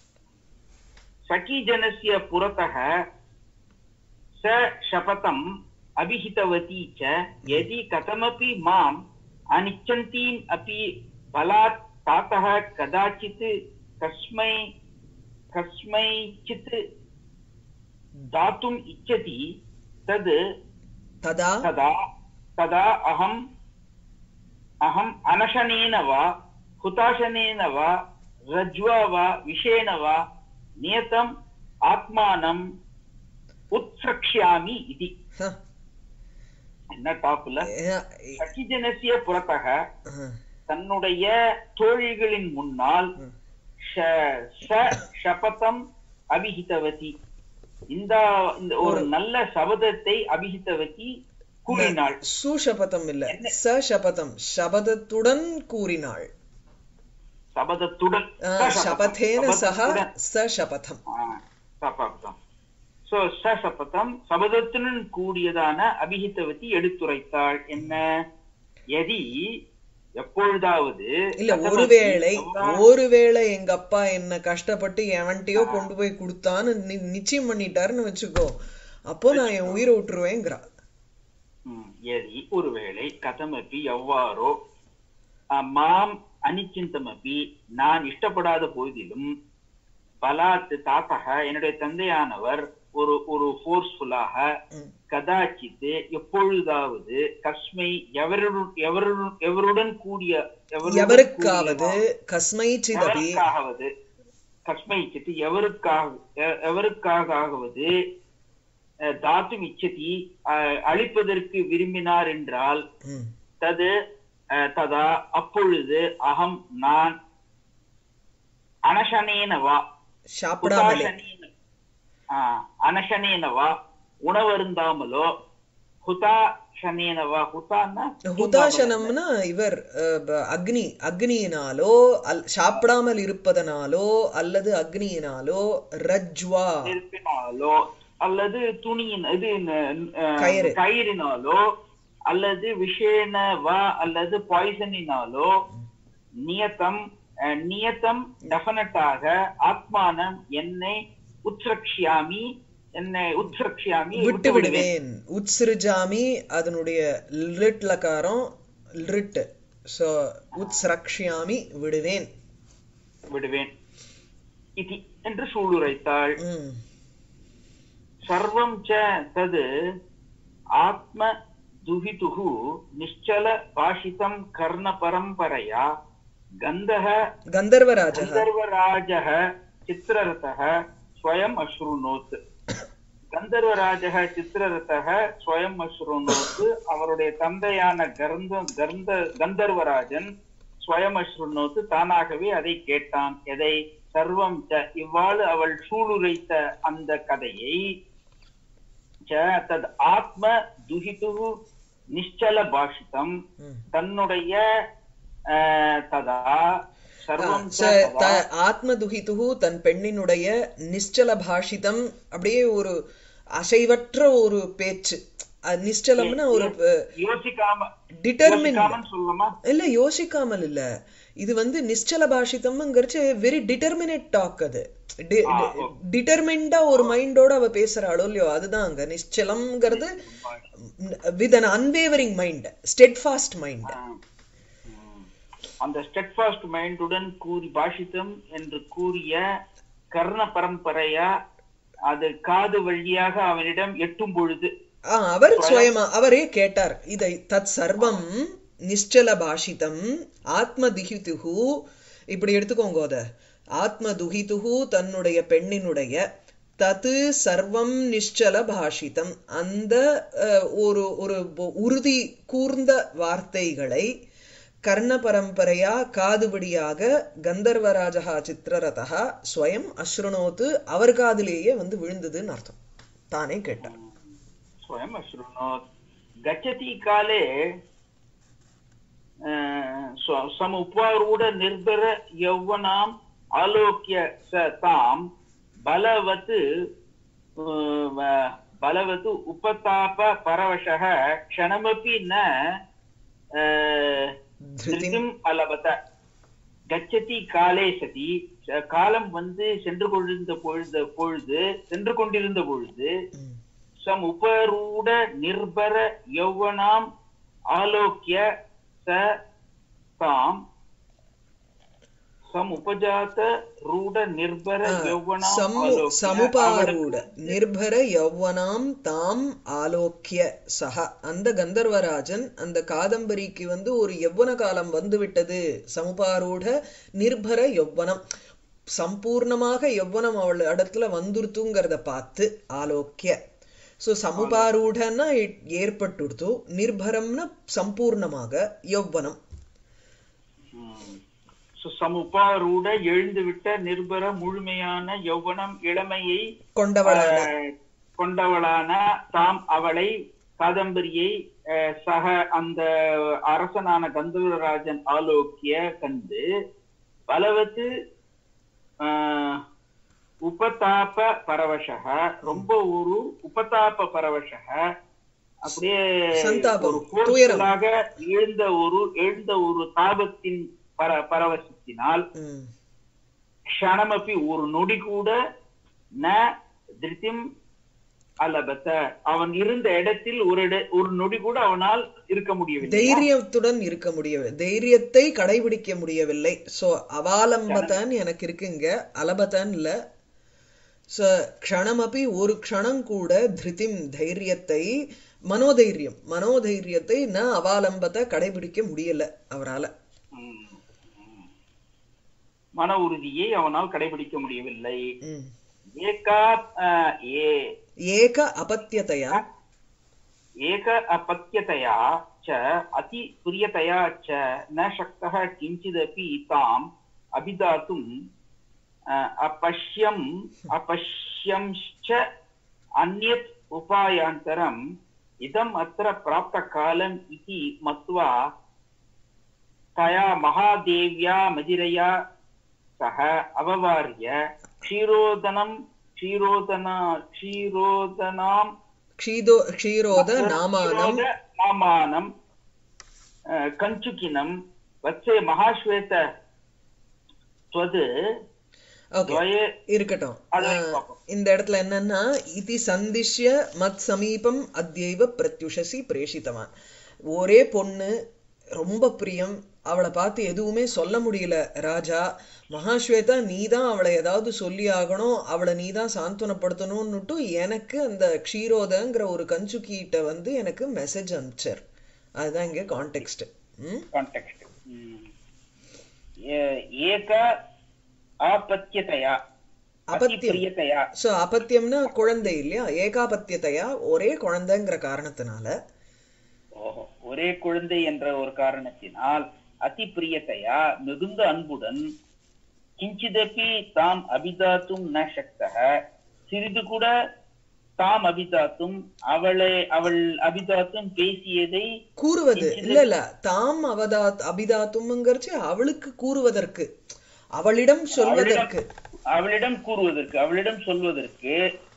सखीजनस्य पुरतः स शपथम् अभिहितवती च यदि कथमपि माम् अनिच्छन्तीम् अपि बलात् तातः कदाचित् कस्मै कस्मैचित् दातुम् इच्छति तद् ததா तदा तदा अहम् अहम् अनशनेन वा हुताशनेन वा रज्वा वा विषेण वा नियतम् आत्मानम् उत्सृक्ष्यामि इति ஹ, என்ன டாப்ல ஏ- சச்சிஜனசிய புறத்தக ஆ, தன்னுடைய தோழிகளின் முன்னால் ம். ஷ- ச சபதம் அபிஹிதவதி இந்த இந்த ஒரு நல்ல சபதத்தை அபிஹிதவதி கூறினாள் சுஷபதம் இல்ல ச சபதம் சபதத்துடன் கூறினாள் சபதத்துடன் ஆ, சசபதம். சபதேன சக சபதத்துடன். ச சபதம் ஆ, சபதம் சோ சசபதம் சபதத்துடன் கூடியதான அபிஹிதவதி எடுத்துரைத்தாள் என்ன எதி எப்பொழுதாவது இல்ல கதமபி ஒருவேளை எவ்வா- ஒருவேளை எங்க அப்பா என்ன கஷ்டப்பட்டு எவன்கிட்டயோ கொண்டு போய் கொடுத்தான்னு நி- நிச்சயம் பண்ணிட்டாருன்னு வச்சுக்கோ அப்போ நான் என் உயிரை விட்டுருவேங்கிறா ம், எதி ஒருவேளை கதமப்பி எவ்வாறோ அ, மாம் அனிச்சிந்தமப்பி நான் இஷ்டப்படாத போதிலும் பலாத் தாத்தக என்னுடைய தந்தையானவர் ஒரு ஒரு ஃபோர்ஸ்ஃபுல்லாக ம். கதாச்சித்து எப்பொழுதாவது கஸ்மை எவருடன் எவருடன் எவருடன் கூடிய எவருடன் எவருக்காவது கூடியவா- கஸ்மை சிதபி எவருக்காகவது கஸ்மை சித்து எவருக்காக எ- எவருக்காகவது அஹ், தாத்தும் இச்சதி அஹ், அழிப்பதற்கு விரும்பினார் என்றால் ம். தது அஹ், ததா அப்பொழுது அகம் நான் அனசனேனவா சாப்பிடாமலே ஹுதாசனேன ஆ, அனசனேனவா உணவருந்தாமலோ ஹுதாசனேனவா ஹுதான்னா ஹுதாசனம்னா இவர் அஹ், ப- அக்னி அக்னியினாலோ அல் சாப்பிடாமல் இருப்பதனாலோ அல்லது அக்னியினாலோ ரஜ்வா நெருப்பினாலோ அல்லது துணியின் இது அஹ், கயிறு. கயிறினாலோ அல்லது விஷேன வா அல்லது பாய்சனினாலோ நியத்தம் அஹ், நியத்தம் டெஃபினட்டாக ஆத்மானம் என்னை உத்ரக்ஷியாமி என்னை உத்ரக்ஷியாமி விட்டு விடுவேன் உத்ஸ்ருஜாமி அதனுடைய லிட் லகாரம் லிட் சோ உத்ஸ்ரக்ஷ்யாமி விடுவேன் விடுவேன் இதி என்று சூளுரைத்தாள் ம். सर्वं च तद् आत्मदुहितुः निश्चल भाषितं कर्णपरम्परया गन्धः கந்தர்வராஜா गन्धर्वराजः चित्ररथः स्वयम् अश्रुणोत् கந்தர்வராஜக சித்திரரதக ஸ்வயம் அஸ்ருணோத் அவருடைய தந்தையான கர்ந்த கர்ந்த கந்தர்வராஜன் ஸ்வயம் அஸ்ருணோத் தானாகவே அதை கேட்டான் எதை சர்வம் ச இவ்வாறு அவள் சூளுரைத்த அந்த கதையை ச தத் ஆத்ம துஹிது நிಶ್ಚಲ பாஷிதம் ம். தன்னுடைய அஹ், ததா சர்வம் ச ச- ததா த- ஆத்மதுகிதுகு தன் பெண்ணினுடைய நிശ്ചல பாஷிதம் அப்படியே ஒரு அசைவற்ற ஒரு பேச்சு அஹ் நிശ്ചலம்னா ஒரு யோசிக்காம டிட்டர்மின் யோசிக்காமன்னு சொல்லலாமா இல்ல யோசிக்காமல் இல்ல இது வந்து நிശ്ചல பாஷிதம்ங்கிறச்சு வெரி டிட்டர்மினேட் டாக் அது ஆ, ஓ. டிட்டர்மிண்டா ஒரு மைண்டோட அவ பேசுறாளோ இல்லையோ அதுதான் அங்க நிശ്ചலம்ங்கிறது with an unwavering mind steadfast mind hmm. அந்த ஸ்டெட்ஃபாஸ்ட் மைண்டுடன் கூறி பாஷித்தம் என்று கூறிய கர்ண பரம்பரையா அது காது வழியாக அவனிடம் எட்டும் பொழுது ஆ, அவர் ஸ்வயமா அவரே கேட்டார் இதை தத் சர்வம் நிశ్చல பாஷிதம் ஆத்மதிஹிதுகு இப்படி எடுத்துக்கோங்க அத ஆத்மதுஹிதுகு தன்னுடைய பெண்ணினுடைய தது சர்வம் நிశ్చல பாஷிதம் அந்த அஹ், ஒரு ஒரு பொ- உறுதி கூர்ந்த வார்த்தைகளை கர்ண பரம்பரையா காதுபடியாக கந்தர்வராஜா சித்திரரதா ஸ்வயம் அஸ்ருணோத்து அவர் காதிலேயே வந்து விழுந்ததுன்னு அர்த்தம் தானே கேட்டார் स्वयम् अशृणोत् गच्छति काले अ, स्व- समुपरूढ निर्भर यौवनाम् आलोक्य स ताम् बलवत् अ, व- बलवत् उपताप परवशः क्षणमपि न अ, धृतिम् अलभत கச்சதி காலே சதி ச- காலம் வந்து சென்று கொண்டிருந்த பொழுது பொழுது சென்று கொண்டிருந்த பொழுது ம். சம் உபரூட நிர்பர யௌவனாம் ஆலோக்கிய ச தாம் சம் உபஜாத ரூட நிர்பர யௌவனாம் சமு ஆலோக்ய சமுபாரூட நிர்பர யௌவனாம் தாம் ஆலோக்கிய சக அந்த கந்தர்வராஜன் அந்த காதம்பரிக்கு வந்து ஒரு யௌவன காலம் வந்து விட்டது சமுபாரூட நிர்பர யௌவனம் சம்பூர்ணமாக யௌவனம் அவள் இடத்துல வந்துருத்துங்கிறத பார்த்து ஆலோக்கிய ஸோ சமுபாரூடன்னா it ஏற்பட்டுடுத்து நிர்பரம்னா சம்பூர்ணமாக யௌவனம் ம். So, சமுபாரூட எழுந்துவிட்ட நிர்பர முழுமையான யௌவனம் இளமையை கொண்டவளான அஹ், கொண்டவளான தாம் அவளை காதம்பரியை அஹ், சக அந்த அரசனான கந்தர்வராஜன் ஆலோக்கிய கண்டு பலவத்து அஹ், உபதாப பரவசக ரொம்ப ஒரு உபதாப பரவசக அப்படியே சந்தாபம், ஒரு துயரம். forceful-ஆக எழுந்த ஒரு எழுந்த ஒரு தாபத்தின் பர பரவசத்தினால் ம் க்ஷணமப்பி ஒரு நொடி கூட ந திருத்திம் அலபத்த அவன் இருந்த இடத்தில் ஒரு இட ஒரு நொடி கூட அவனால் இருக்க முடியவில்லை தைரியத்துடன் இருக்க முடியவில்லை தைரியத்தை கடைபிடிக்க முடியவில்லை சோ அவாலம்பதான் எனக்கு இருக்குங்க அலபதான் இல்ல சோ க்ஷணமபி ஒரு க்ஷணம் கூட திருதிம் தைரியத்தை மனோதைரியம் மனோதைரியத்தை ந அவாலம்பத்தை கடைபிடிக்க முடியல அவரால ம், ம். மன உறுதியை அவனால் கடைபிடிக்க முடியவில்லை ம். ஏகா அஹ், ஏ ஏக அபத்தியதையா एक अपत्यतया च अति प्रियतया च न शक्तः किञ्चिदपि ताम् अभिदातुम् अ, अपश्यम् अपश्यंश्च अन्यत् उपायान्तरम् इदम् अत्र प्राप्तकालम् इति मत्वा तया महादेव्या मदिरया सह अववार्य क्षीरोदनं क्षीरोदना क्षीरोदनाम् க்ஷீதோ க்ஷீரோத நாமானம் நாமானம் அஹ், கஞ்சுக்கினம் வச்சே மகாஸ்வேத துவது ஓகே துவயே இருக்கட்டும் அதை ஆஹ், பார்ப்போம். இந்த இடத்துல என்னன்னா இதி சந்திஷ்ய மத் சமீபம் அத்யைவ பிரத்யுஷசி பிரேஷித்தவான் ஒரே பொண்ணு ரொம்ப பிரியம் அவளை பார்த்து எதுவுமே சொல்ல முடியல ராஜா மகாஸ்வேதா நீ தான் அவளை ஏதாவது சொல்லி ஆகணும் அவளை நீ தான் சாந்துவனப்படுத்தணும்னுட்டு எனக்கு அந்த க்ஷீரோதங்கிற ஒரு கஞ்சுக்கிட்ட வந்து எனக்கு மெசேஜ் அனுப்பிச்சார் அதுதான் இங்க கான்டெக்ட் ம் கான்டெக்ட் ஏக ஆபத்தியதையா அபத்தியம். பிரியத்தையா சோ அபத்தியம்னா குழந்தை இல்லையா ஏகாபத்தியத்தையா ஒரே குழந்தைங்கிற காரணத்தினால ஓஹோ ஒரே குழந்தை என்ற ஒரு காரணத்தினால் அதி பிரியத்தையா மிகுந்த அன்புடன் கிஞ்சிதப்பி தாம் அபிதாத்தும் ந சக்தக சிறிது கூட தாம் அபிதாத்தும் அவளை அவள் அபிதாத்தும் பேசியதை கூறுவது இல்ல இல்ல தாம் அவதாத் அபிதாத்தும்ங்கிறச்சு அவளுக்கு கூறுவதற்கு அவளிடம் சொல்வதற்கு அவளிடம் கூறுவதற்கு அவளிடம் சொல்வதற்கு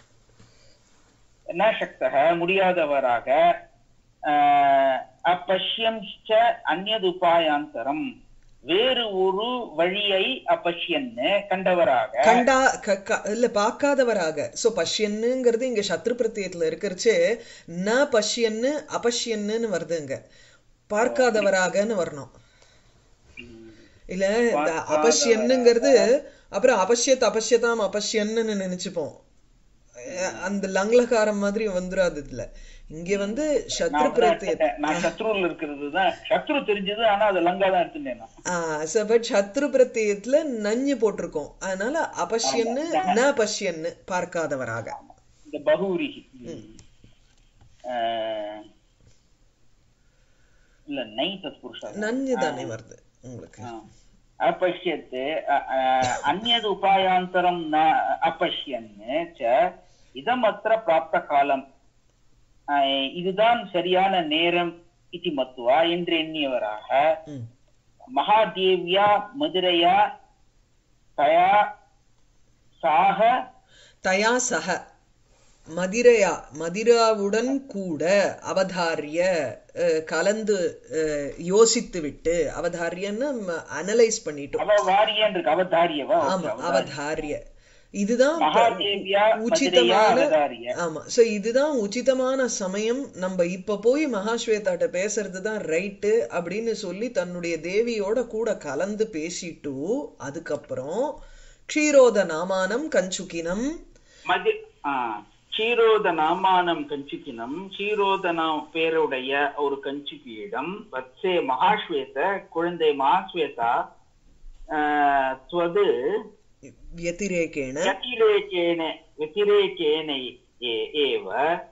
ந சக்தக முடியாதவராக ஆஹ், அப்பஷ்யம்ச்ச அந்நது உபாயாந்தரம் வேறு ஒரு வழியை அப்பஷ்யன்னு கண்டவராக கண்டா க- க- இல்ல பார்க்காதவராக சோ பஷ்யன்னுங்கிறது இங்க சத்ரு பிரத்யத்துல இருக்கிறச்சு ந பஷ்யன்னு அபஷ்யன்னு வருதுங்க பார்க்காதவராகன்னு வரணும் இல்ல இந்த அபஷ்யன்னுங்கிறது அப்புறம் அபஷ்யத் அபஷ்யதாம் அபஷ்யன்னு நினைச்சுப்போம் அஹ் அந்த லங்லகாரம் மாதிரி வந்துராது இதுல இங்க வந்து சத்ரு நான் பிரத்ய நான் சத்ருல இருக்கிறது தான் சத்ரு தெரிஞ்சது ஆனா அது லங்கா தான் எடுத்துட்டேன் நான். ஆஹ் பட் சத்ரு பிரத்யத்துல நஞ்சு போட்டிருக்கோம் அதனால அபஷ்யன்னு ந பஷ்யன்னு பார்க்காதவராக இந்த பகூரி இல்ல நை தத்புருஷா நஞ்சு தானே வருது உங்களுக்கு अपश्यत् अन्यद् उपायान्तरं न अपश्यन् च இதமற்ற பிராப்த காலம் அஹ் இதுதான் சரியான நேரம் இதி மத்துவா என்று எண்ணியவராக ம். மகாதேவியா மதுரையா தயா சாக தயா சக மதிரையா மதிராவுடன் கூட அவதாரிய அஹ், கலந்து அஹ், யோசித்து விட்டு அவதாரியன்னு அனலைஸ் பண்ணிட்டோம் அவ வாரியன் இருக்கு அவதாரியவா ஆமா அவதாரிய இதுதான் ப- மகாதேவியா மதுரையா உச்சிதமான அவதாரிய ஆமா சோ இதுதான் உச்சிதமான சமயம் நம்ம இப்ப போய் மகாஸ்வேதாட்ட பேசுறது தான் ரைட்டு அப்படின்னு சொல்லி தன்னுடைய தேவியோட கூட கலந்து பேசிட்டு அதுக்கப்புறம் க்ஷீரோத நாமானம் கஞ்சுகினம் மதி ஆ, க்ஷீரோத நாமானம் கஞ்சுக்கினம் க்ஷீரோதனா பேருடைய ஒரு கஞ்சுகியிடம் வத்சே மகாஸ்வேத குழந்தை மகாஸ்வேதா ஆ, துவது व्यतिरेकेण व्यतिरेकेण व्यतिरेकेण ए- एव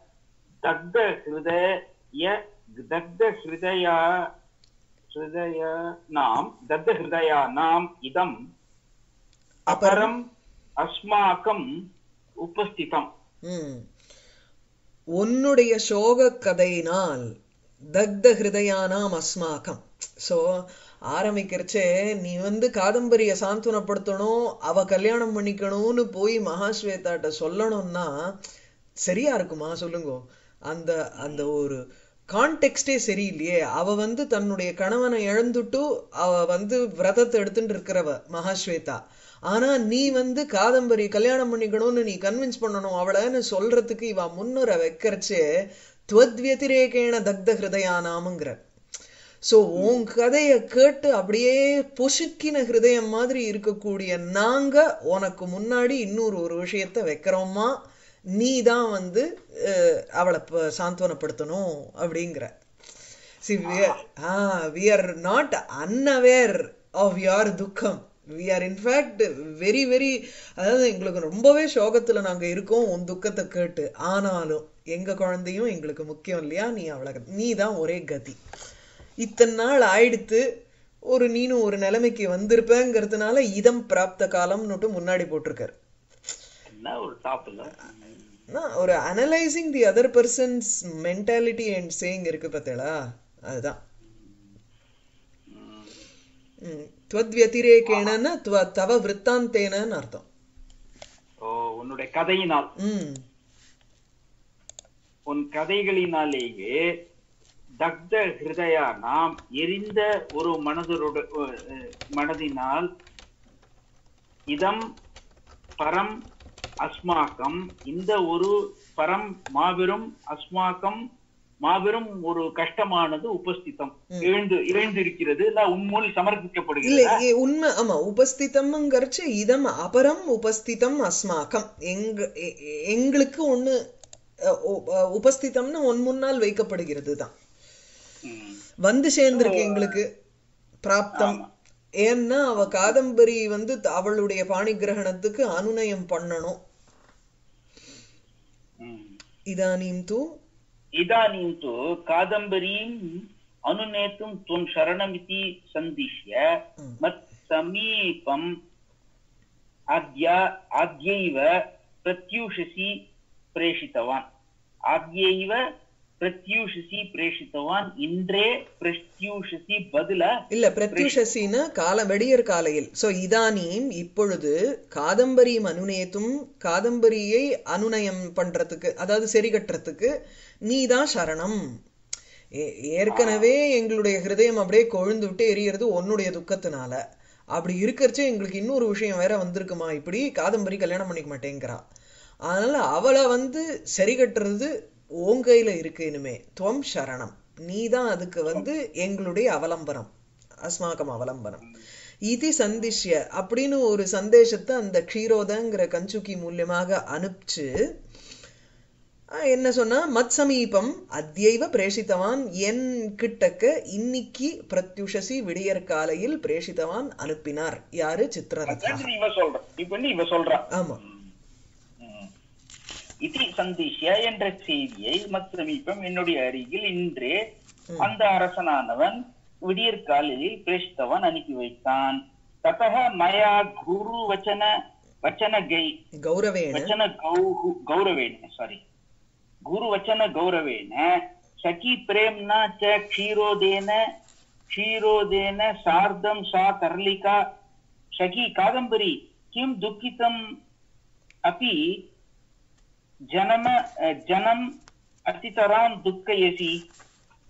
दग्धहृदय दग्धहृदया हृदयानां दग्धहृदयानाम् इदम् अपरम् अस्माकम् उपस्थितम् ம். உன்னுடைய சோக கதையினால் தக்த ஹிருதயானாம் அஸ்மாக்கம் சோ ஆரம்பிக்கிறச்சே நீ வந்து காதம்பரிய சாந்துவனப்படுத்தணும் அவ கல்யாணம் பண்ணிக்கணும்னு போய் மகாஸ்வேதாட்ட சொல்லணும்னா சரியா இருக்குமா சொல்லுங்க அந்த அந்த ஒரு கான்டெக்ஸ்டே சரியில்லையே அவ வந்து தன்னுடைய கணவனை இழந்துட்டு அவ வந்து விரதத்தை எடுத்துட்டு இருக்கிறவ மகாஸ்வேதா ஆனா நீ வந்து காதம்பரி கல்யாணம் பண்ணிக்கணும்னு நீ கன்வின்ஸ் பண்ணணும் அவளைன்னு சொல்றதுக்கு இவ முன்னுரை வைக்கிறச்சே துவத்வதிரேகேண தக்த ஹிருதயானாமுங்கிற சோ உன் கதைய கேட்டு அப்படியே பொசுக்கின ஹிருதயம் மாதிரி இருக்கக்கூடிய நாங்க உனக்கு முன்னாடி இன்னொரு ஒரு விஷயத்த வைக்கிறோமா நீ தான் வந்து அஹ், அவளை ப- சாந்த்வனப்படுத்தணும் அப்படிங்கிற see we are not unaware of your துக்கம் we are in fact very very அதாவது எங்களுக்கு ரொம்பவே சோகத்துல நாங்க இருக்கோம் உன் துக்கத்தை கேட்டு ஆனாலும் எங்க குழந்தையும் எங்களுக்கு முக்கியம் இல்லையா நீ அவளை நீ தான் ஒரே கதி இத்தனை நாள் ஆயிடுத்து ஒரு நீனும் ஒரு நிலைமைக்கு வந்திருப்பேங்கிறதுனால இதம் பிராப்த காலம்னுட்டு முன்னாடி போட்டிருக்காரு என்ன ஒரு டாப் இல்ல நான் ஒரு analysing the other persons mentality and saying இருக்கு பார்த்தேளா அதுதான் ம். துவத்வதிரேகேணன்னா துவ தவ விற்த்தாந்தேனன்னு அர்த்தம் ஓ உன்னுடைய கதையினால் ம் உன் கதைகளினாலேயே தக்த ஹிருதயா நாம் எரிந்த ஒரு மனதரோட அஹ், மனதினால் இதம் பரம் அஸ்மாக்கம் இந்த ஒரு பரம் மாபெரும் அஸ்மாக்கம் மாபெரும் ஒரு கஷ்டமானது உபஸ்திதம் எழுந்து எழுந்திருக்கிறது இல்ல உன்மூல் இல்ல சமர்ப்பிக்கப்படுகிறது இ- உண்மை ஆமா உபஸ்திதம்ங்கிறச்சு இதம் அபரம் உபஸ்திதம் அஸ்மாக்கம் எங்க எ- எ- எங்களுக்கு ஒண்ணு அ, உ- அ, உபஸ்திதம்னு ஒன் முன்னால் வைக்கப்படுகிறது தான் ம். வந்து சேர்ந்திருக்கு எங்களுக்கு பிராப்தம் ஏன்னா அவ காதம்பரி வந்து த- அவளுடைய பாணி கிரகணத்துக்கு அனுநயம் பண்ணணும் ம். இதானீம் தூ इदानीं तु कादम्बरीम् अनुनेतुं त्वं शरणमिति सन्दिश्य मत्समीपम् आद्य आद्यैव प्रत्यूषसि प्रेषितवान् आद्यैव प्रत्यूषसि प्रेषितवान् इन्द्रे प्रत्यूषसि बदल இல்ல பிரத்யுஷசின்னு கால வெடியற் காலையில் சோ இதானீம் இப்பொழுது காதம்பரி அனுநேத்தும் காதம்பரியை அனுநயம் பண்றதுக்கு அதாவது சரி கட்டுறதுக்கு நீதான் சரணம் ஏ- ஏற்கனவே எங்களுடைய ஹிருதயம் அப்படியே கொழுந்து விட்டு எரியறது உன்னுடைய துக்கத்தினால அப்படி இருக்கறச்சே எங்களுக்கு இன்னொரு விஷயம் வேற வந்திருக்குமா இப்படி காதம்பரி கல்யாணம் பண்ணிக்க மாட்டேங்கிறா அதனால அவளை வந்து சரி கட்டுறது உன் கையில இருக்கு இனிமே துவம் சரணம் நீதான் அதுக்கு வந்து எங்களுடைய அவலம்பனம் அஸ்மாக்கம் அவலம்பனம் இது சந்திஷ்ய அப்படின்னு ஒரு சந்தேஷத்தை அந்த க்ஷீரோதங்கிற கஞ்சுக்கி மூலியமாக அனுப்பிச்சு அஹ் என்ன சொன்னா மத் சமீபம் அத்யைவ பிரேஷித்தவான் என் கிட்டக்க இன்னைக்கு பிரத்யுஷசி விடியற் காலையில் பிரேஷித்தவான் அனுப்பினார் யாரு சித்திரரதா நீ இவ சொல்ற இப்ப நீ இவ சொல்றா ஆமா ம். இதி சந்திஷ்ய என்ற செய்தியை மத் சமீபம் என்னுடைய அருகில் இன்றே அந்த அரசனானவன் விடியற் காலையில் பிரேஷித்தவன் அனுப்பி வைத்தான் ததக மயா குரு வச்சன வச்சன கை கௌரவேண वचन गौ गौरवेण सारी गुरुवचन गौरवेण सखी प्रेम्णा च क्षीरोदेन क्षीरोदेन सार्धं सा तरलिका सखी कादम्बरी किं दुःखितम् अपि जनम जनम् अतितरां दुःखयसि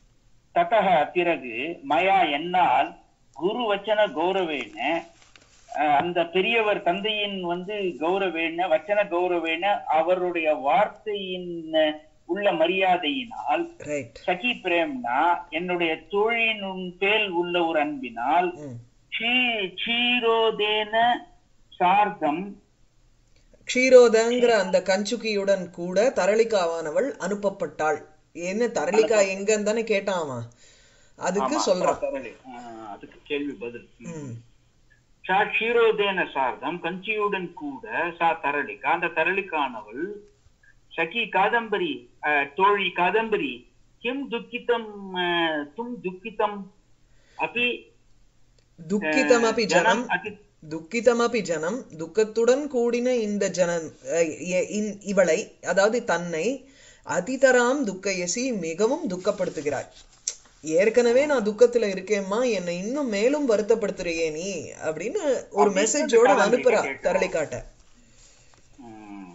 ततः பிறகு மயா என்னால் குருவச்சன கௌரவேன அஹ், அந்த பெரியவர் தந்தையின் வந்து கௌரவேன வச்சன கௌரவேன அவருடைய வார்த்தையின் அஹ், உள்ள மரியாதையினால் ரைட் சகி பிரேம்னா என்னுடைய தோழியின் பேல் உள்ள ஒரு அன்பினால் ம் க்ஷீ- க்ஷீரோதேன சார்தம் க்ஷீரோதங்கிற அந்த கஞ்சுகியுடன் கூட தரளிகாவானவள் அனுப்பப்பட்டாள் என்ன தரளிகா எங்கன்னு தானே கேட்டான் அவன் அதுக்கு ஆமா, சொல்றான் தரளி. ஆஹ், அதுக்கு கேள்வி பதில் ம் சா க்ஷீரோதேன சார்தம் கஞ்சியுடன் கூட சா தரளிகா அந்த தரளிக்கானவள் சகி காதம்பரி அஹ், தோழி காதம்பரி கிம் துக்கிதம் அஹ், தும் துக்கிதம் அபி துக்கிதமபி ஜனம் அதி துக்கிதமபி ஜனம் துக்கத்துடன் கூடின இந்த ஜனம் அஹ், எ- இந்- இவளை அதாவது தன்னை அதிதராம் துக்கயசி மிகவும் துக்கப்படுத்துகிறாய் ஏற்கனவே நான் துக்கத்துல இருக்கேம்மா என்னை இன்னும் மேலும் வருத்தப்படுத்துறியே நீ அப்படின்னு ஒரு அப்படின்னு மெசேஜோட காதம்பரி அனுப்புறா கேட்கிறா. தரளிக்காட்ட உம்,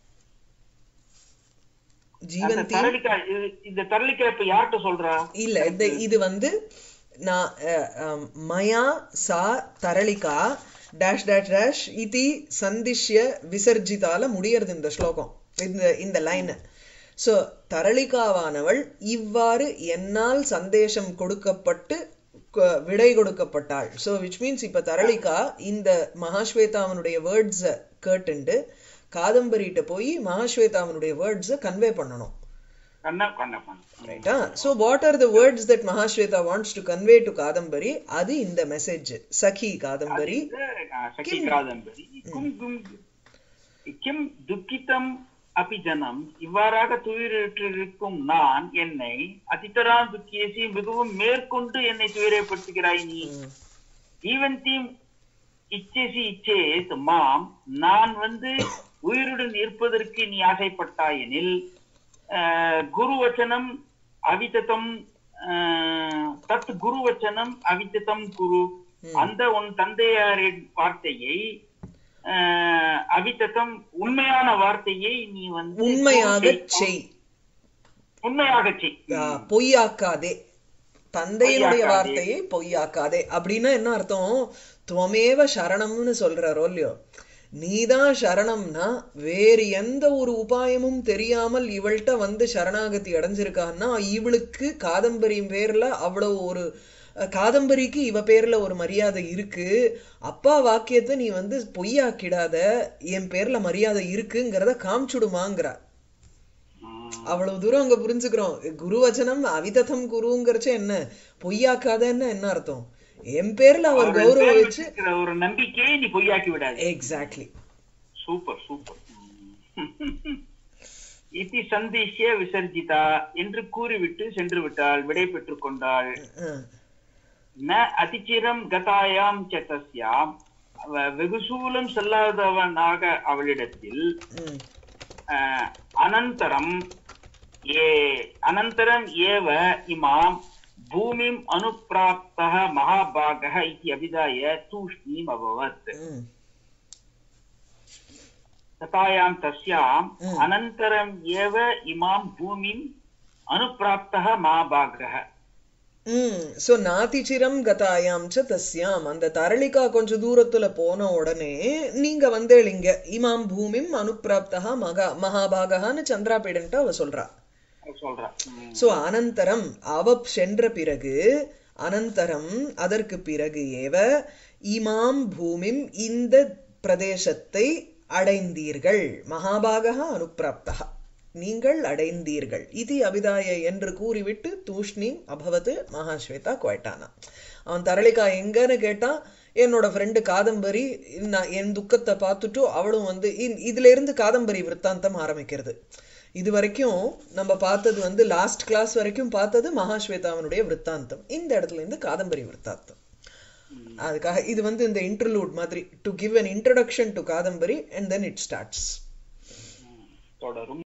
அந்த ஜீவந்தி தரளிக்கா இது- இந்த தரளிக்கா இப்ப யார்கிட்ட சொல்றா இல்ல இந்த இது வந்து நான் அஹ், அஹ், மயா சா தரளிகா டேஷ் டேஷ் டேஷ் இதி சந்திஷ்ய விசர்ஜிதால முடியறது இந்த ஸ்லோகம் இந்த இந்த லைன் சோ தரளிகாவானவள் இவ்வாறு என்னால் சந்தேஷம் கொடுக்கப்பட்டு க- விடை கொடுக்கப்பட்டாள் சோ விச் மீன்ஸ் இப்ப தரளிகா இந்த மகாஸ்வேதாவனுடைய வேர்ட்ஸ கேட்டுண்டு காதம்பரிட்ட போய் மகாஸ்வேதாவனுடைய வேர்ட்ஸ கன்வே பண்ணணும் கண்ண கண்ணப்பன் ரைட்டா so what are the words that mahashweta wants to convey to kadambari அது இந்த மெசேஜ் சகி காதம்பரி சகி காதம்பரி கும் கும் கிம் துக்கிதம் அபி ஜனம் இவ்வாறாக துயரிட்டிருக்கும் நான் என்னை அதிதரா துக்கியசி மிகவும் மேற்கொண்டு என்னை துயரப்படுத்துகிறாய் நீ ஈவன் தீம் இச்சேசி இச்சேத் மாம் நான் வந்து உயிருடன் இருப்பதற்கு நீ ஆசைப்பட்டாயெனில் ஆஹ், குரு வச்சனம் அவிதத்தம் ஆஹ், தத் குரு வச்சனம் அவிதத்தம் குரு அந்த உன் தந்தையாரின் வார்த்தையை ஆஹ், அவிதத்தம் உண்மையான வார்த்தையை நீ வந்து உண்மையாக செய் உண்மையாக செய் ஆ, பொய்யாக்காதே தந்தையினுடைய பொய்யாக்காதே. வார்த்தையை பொய்யாக்காதே அப்படின்னா என்ன அர்த்தம் துவமேவ சரணம்னு சொல்றாரோ இல்லையோ நீதான் சரணம்னா வேறு எந்த ஒரு உபாயமும் தெரியாமல் இவள்கிட்ட வந்து சரணாகதி அடைஞ்சிருக்கான்னா இவளுக்கு காதம்பரி பேர்ல அவ்வளவு ஒரு அஹ், காதம்பரிக்கு இவ பேர்ல ஒரு மரியாதை இருக்கு அப்பா வாக்கியத்தை நீ வந்து பொய்யாக்கிடாத என் பேர்ல மரியாதை இருக்குங்கிறத காமிச்சுடுமாங்கிறா உம். அவ்வளவு தூரம் அங்க புரிஞ்சுக்கிறோம் குரு வச்சனம் அவிதத்தம் குருங்கிறச்ச என்ன பொய்யாக்காதன்னு என்ன அர்த்தம் என் பேர்ல அவர் அவர்கள் கௌரவம் மேல் வச்சு வச்சிருக்கிற ஒரு நம்பிக்கையை நீ பொய்யாக்கி விடாது எக்ஸாக்ட்லி சூப்பர் சூப்பர் இதி சந்திஷ்ய விசர்ஜிதா என்று கூறிவிட்டு சென்று விட்டாள் விடை பெற்றுக் கொண்டாள் ந அதிச்சிரம் கதாயாம் ச தஸ்யாம் அவ வெகுசூலம் செல்லாதவனாக அவளிடத்தில் அஹ், அனந்தரம் ஏ அனந்தரம் ஏவ இமாம் பூமிம் அனுப்பிராப்தः மகாபாகः இति அபிதாய தூஷ்ணீம் அபவத் तथायां तस्याम् Mm. अनन्तरम् एव इमां भूमिम् अनुप्राप्तः महाभागः சோ நாதிச்சிரம் கதாயாம் ச தஸ்யாம் அந்த தரளிகா கொஞ்ச தூரத்துல போன உடனே நீங்க வந்தேளிங்க இமாம் பூமிம் அனுப்பிராப்தா மகா மகாபாகான்னு சந்திராபீடன்ட்டு அவ சொல்றா சொல்றேன் சோ அனந்தரம் அவ சென்ற பிறகு அனந்தரம் அதற்கு பிறகு ஏவ இமாம் பூமிம் இந்த பிரதேசத்தை அடைந்தீர்கள் மகாபாகா அனுப்பிராப்தா நீங்கள் அடைந்தீர்கள் இது அபிதாய என்று கூறிவிட்டு தூஷ்ணி அபவத்து மகாஸ்வேதா குவைட்டானா அவன் தரளிகா எங்கன்னு கேட்டான் என்னோட ஃப்ரெண்டு காதம்பரி நான் என் துக்கத்தை பார்த்துட்டு அவளும் வந்து இ- இதுல இருந்து காதம்பரி விற்த்தாந்தம் ஆரம்பிக்கிறது இது வரைக்கும் நம்ம பார்த்தது வந்து லாஸ்ட் கிளாஸ் வரைக்கும் பார்த்தது மகாஸ்வேதாவனுடைய விற்த்தாந்தம் இந்த இடத்துல இருந்து காதம்பரி விற்த்தாந்தம் அதுக்காக இது வந்து இந்த இன்டர்லூட் மாதிரி to give an introduction to Kadambari and then it starts தொடரும்